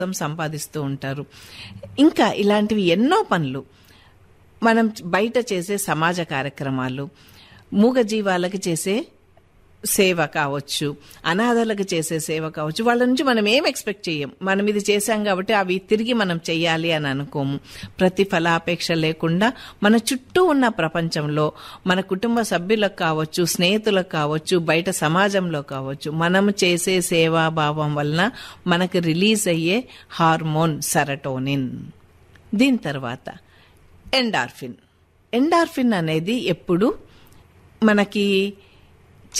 సంపాదిస్తూ ఉంటారు ఇంకా ఇలాంటివి ఎన్నో పనులు మనం బయట చేసే సమాజ కార్యక్రమాలు మూగజీవాలకి చేసే సేవ కావచ్చు అనాథలకు చేసే సేవ కావచ్చు వాళ్ళ నుంచి మనం ఏం ఎక్స్పెక్ట్ చేయం మనం ఇది చేశాం కాబట్టి అవి తిరిగి మనం చెయ్యాలి అని అనుకోము ప్రతిఫలాపేక్ష లేకుండా మన చుట్టూ ఉన్న ప్రపంచంలో మన కుటుంబ సభ్యులకు కావచ్చు స్నేహితులకు కావచ్చు బయట సమాజంలో కావచ్చు మనం చేసే సేవాభావం వలన మనకు రిలీజ్ అయ్యే హార్మోన్ సెరటోనిన్ దీని తర్వాత ఎండార్ఫిన్ ఎండార్ఫిన్ అనేది ఎప్పుడు మనకి